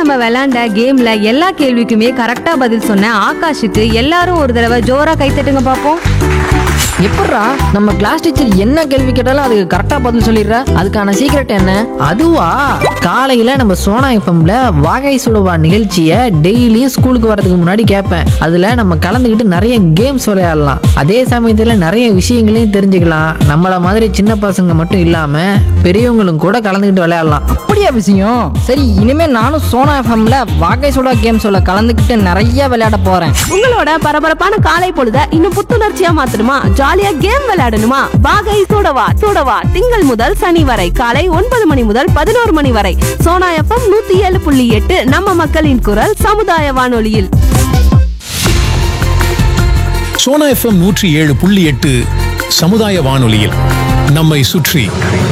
நம்ம விளையாண்ட கேம்ல எல்லா கேள்விக்குமே கரெக்டா பதில் சொன்ன ஆகாஷுக்கு எல்லாரும் ஒரு தடவை ஜோரா கைத்தட்டுங்க பாப்போம் எப்பட்றா நம்ம கிளாஸ் டீச்சர் என்ன கேள்வி கேட்டாலும் அதுக்கு கரெக்டா பதில் சொல்லிடுறா அதுக்கான சீக்ரெட் என்ன அதுவா காலையில நம்ம சோனா எஃப்எம்ல வாகை சுடுவா நிகழ்ச்சியை டெய்லியும் ஸ்கூலுக்கு வரதுக்கு முன்னாடி கேட்பேன் அதுல நம்ம கலந்துக்கிட்டு நிறைய கேம்ஸ் விளையாடலாம் அதே சமயத்துல நிறைய விஷயங்களையும் தெரிஞ்சுக்கலாம் நம்மள மாதிரி சின்ன பசங்க மட்டும் இல்லாம பெரியவங்களும் கூட கலந்துக்கிட்டு விளையாடலாம் அப்படியா விஷயம் சரி இனிமே நானும் சோனா எஃப்எம்ல வாகை சுடா கேம்ஸோட கலந்துக்கிட்டு நிறைய விளையாட போறேன் உங்களோட பரபரப்பான காலை பொழுத இன்னும் புத்துணர்ச்சியா மாத்தணுமா ஜாலியா கேம் விளையாடணுமா வாகை சூடவா சூடவா திங்கள் முதல் சனி வரை காலை ஒன்பது மணி முதல் பதினோரு மணி வரை சோனா எஃப்எம் நூத்தி ஏழு புள்ளி எட்டு நம்ம மக்களின் குரல் சமுதாய வானொலியில் சோனா எஃப்எம் நூற்றி ஏழு புள்ளி எட்டு சமுதாய வானொலியில் நம்மை சுற்றி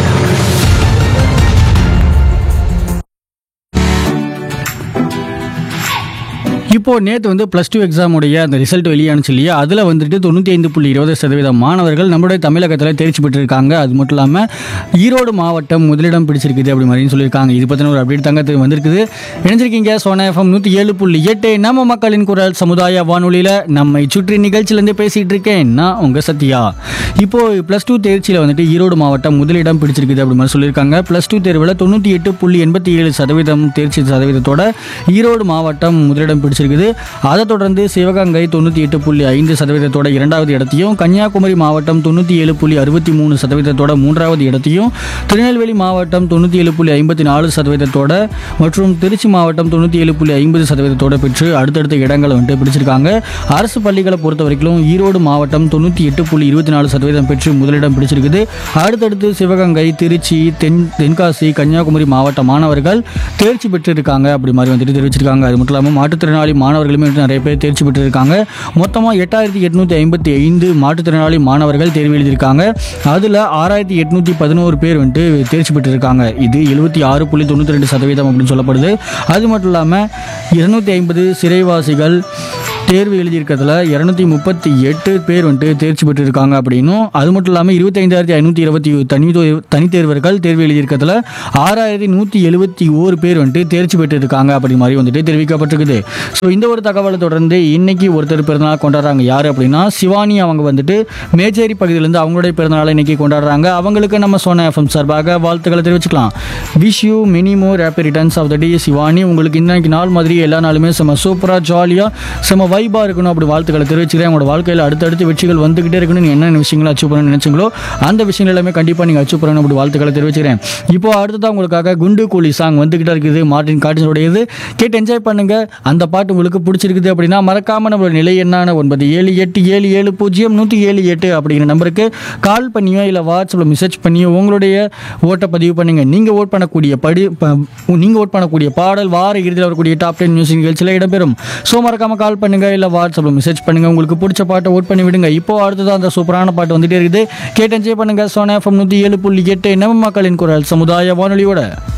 இப்போ நேற்று வந்து ப்ளஸ் டூ எக்ஸாமுடைய அந்த ரிசல்ட் வெளியானுச்சு இல்லையா அதில் வந்துட்டு தொண்ணூற்றி ஐந்து புள்ளி இருபது சதவீதம் மாணவர்கள் நம்மளுடைய தமிழகத்தில் தேர்ச்சி பெற்றிருக்காங்க அது மட்டும் இல்லாமல் ஈரோடு மாவட்டம் முதலிடம் பிடிச்சிருக்குது அப்படி மாதிரியும் சொல்லியிருக்காங்க இது பற்றின ஒரு அப்டேட் தங்க வந்திருக்குது இணைஞ்சிருக்கீங்க சோனா எஃப்எம் நூற்றி ஏழு புள்ளி எட்டு நம்ம மக்களின் குரல் சமுதாய வானொலியில் நம்மை சுற்றி நிகழ்ச்சியிலேருந்து பேசிகிட்டு இருக்கேன் நான் உங்கள் சத்யா இப்போ ப்ளஸ் டூ தேர்ச்சியில் வந்துட்டு ஈரோடு மாவட்டம் முதலிடம் பிடிச்சிருக்குது அப்படி மாதிரி சொல்லியிருக்காங்க ப்ளஸ் டூ தேர்வில் தொண்ணூற்றி எட்டு புள்ளி எண்பத்தி ஏழு சதவீதம் தேர்ச்சி சதவீதத்தோட ஈரோடு மாவட்டம் முதலிடம் பிடிச்சிருக்குது அதை தொடர்ந்து சிவகங்கை தொண்ணூற்றி எட்டு புள்ளி ஐந்து சதவீதத்தோட இரண்டாவது இடத்தையும் கன்னியாகுமரி மாவட்டம் தொண்ணூற்றி ஏழு புள்ளி அறுபத்தி மூணு சதவீதத்தோட மூன்றாவது இடத்தையும் திருநெல்வேலி மாவட்டம் தொண்ணூற்றி ஏழு புள்ளி ஐம்பத்தி நாலு சதவீதத்தோட மற்றும் திருச்சி மாவட்டம் தொண்ணூற்றி ஏழு புள்ளி ஐம்பது சதவீதத்தோட பெற்று அடுத்தடுத்த இடங்களை வந்துட்டு பிடிச்சிருக்காங்க அரசு பள்ளிகளை பொறுத்த வரைக்கும் ஈரோடு மாவட்டம் தொண்ணூற்றி எட்டு புள்ளி இருபத்தி நாலு சதவீதம் பெற்று முதலிடம் பிடிச்சிருக்குது அடுத்தடுத்து சிவகங்கை திருச்சி தென் தென்காசி கன்னியாகுமரி மாவட்ட மாணவர்கள் தேர்ச்சி பெற்றிருக்காங்க அப்படி மாதிரி வந்துட்டு தெரிவிச்சிருக்காங்க அது மட்டும் இல்லாமல் மாற்றுத்திறனாளி மாணவர்களுமே வந்துட்டு நிறைய பேர் தேர்ச்சி பெற்றிருக்காங்க மொத்தமாக எட்டாயிரத்தி எட்நூற்றி ஐம்பத்தி ஐந்து மாற்றுத்திறனாளி மாணவர்கள் தேர்வு எழுதியிருக்காங்க அதில் ஆறாயிரத்தி எட்நூற்றி பதினோரு பேர் வந்துட்டு தேர்ச்சி பெற்றிருக்காங்க இது எழுபத்தி ஆறு புள்ளி தொண்ணூற்றி ரெண்டு சதவீதம் அப்படின்னு சொல்லப்படுது அது மட்டும் இல்லாமல் இருநூத்தி ஐம்பது சிறைவாசிகள் தேர்வு எழுதியிருக்கிறதுல இரநூத்தி முப்பத்தி எட்டு பேர் வந்துட்டு தேர்ச்சி பெற்றிருக்காங்க அப்படின்னும் அது மட்டும் இல்லாமல் இருபத்தைந்தாயிரத்தி ஐநூற்றி இருபத்தி தனி தனித்தேர்வர்கள் தேர்வு எழுதியிருக்கிறதுல ஆறாயிரத்தி நூற்றி எழுபத்தி ஓரு பேர் வந்துட்டு தேர்ச்சி பெற்றிருக்காங்க அப்படி மாதிரி வந்துட்டு தெரிவிக்கப்பட்டிருக்குது ஸோ இந்த ஒரு தகவலை தொடர்ந்து இன்னைக்கு ஒருத்தர் பிறந்தநாள் கொண்டாடுறாங்க யார் அப்படின்னா சிவானி அவங்க வந்துட்டு மேச்சேரி பகுதியிலேருந்து அவங்களுடைய பிறந்தநாளை இன்னைக்கு கொண்டாடுறாங்க அவங்களுக்கு நம்ம சோனா எஃப்எம் சார்பாக வாழ்த்துக்களை தெரிவிச்சுக்கலாம் wish you many more happy returns of the day Shivani உங்களுக்கு இன்னைக்கு நாள் மாதிரி எல்லா நாளுமே செம சூப்பராக ஜாலியாக செம வைபாக இருக்கணும் அப்படி வாழ்த்துக்களை தெரிவிச்சுக்கிறேன் உங்களோட வாழ்க்கையில் அடுத்தடுத்து வெற்றிகள் வந்துகிட்டே இருக்கணும் நீங்கள் என்னென்ன விஷயங்களை அச்சீவ் பண்ணணும்னு நினைச்சீங்களோ அந்த விஷயங்கள் எல்லாமே கண்டிப்பாக நீங்கள் அச்சீவ் பண்ணணும் அப்படி வாழ்த்துக்களை தெரிவிச்சுக்கிறேன் இப்போ அடுத்ததான் உங்களுக்காக குண்டு கூலி சாங் வந்துகிட்டே இருக்குது மார்டின் காட்டினுடையது கேட்டு என்ஜாய் பண்ணுங்க அந்த பாட்டு உங்களுக்கு பிடிச்சிருக்குது அப்படின்னா மறக்காம நம்மளோட நிலை என்னான ஒன்பது ஏழு எட்டு ஏழு ஏழு பூஜ்ஜியம் நூற்றி ஏழு எட்டு அப்படிங்கிற நம்பருக்கு கால் பண்ணியோ இல்லை வாட்ஸ்அப்பில் மெசேஜ் பண்ணியோ உங்களுடைய ஓட்டை பதிவு பண்ணுங்க நீங்கள் ஓட் பண்ணக்கூடிய படி நீங்கள் ஓட் பண்ணக்கூடிய பாடல் வார இறுதியில் வரக்கூடிய டாப் டென் மியூசிக் நிகழ்ச்சியில் இடம்பெறும் ஸோ மறக்காம கால் பண்ணுங்க இல்லை வாட்ஸ்அப்பில் மெசேஜ் பண்ணுங்க உங்களுக்கு பிடிச்ச பாட்டை ஓட் பண்ணி விடுங்க இப்போ அடுத்ததான் அந்த சூப்பரான பாட்டு வந்துட்டே இருக்குது கேட்டு என்ஜாய் பண்ணுங்க சோனா எஃப்எம் நூற்றி ஏழு புள்ளி எட்டு நம்ம மக்களின் குரல் சமுதாய வானொலியோட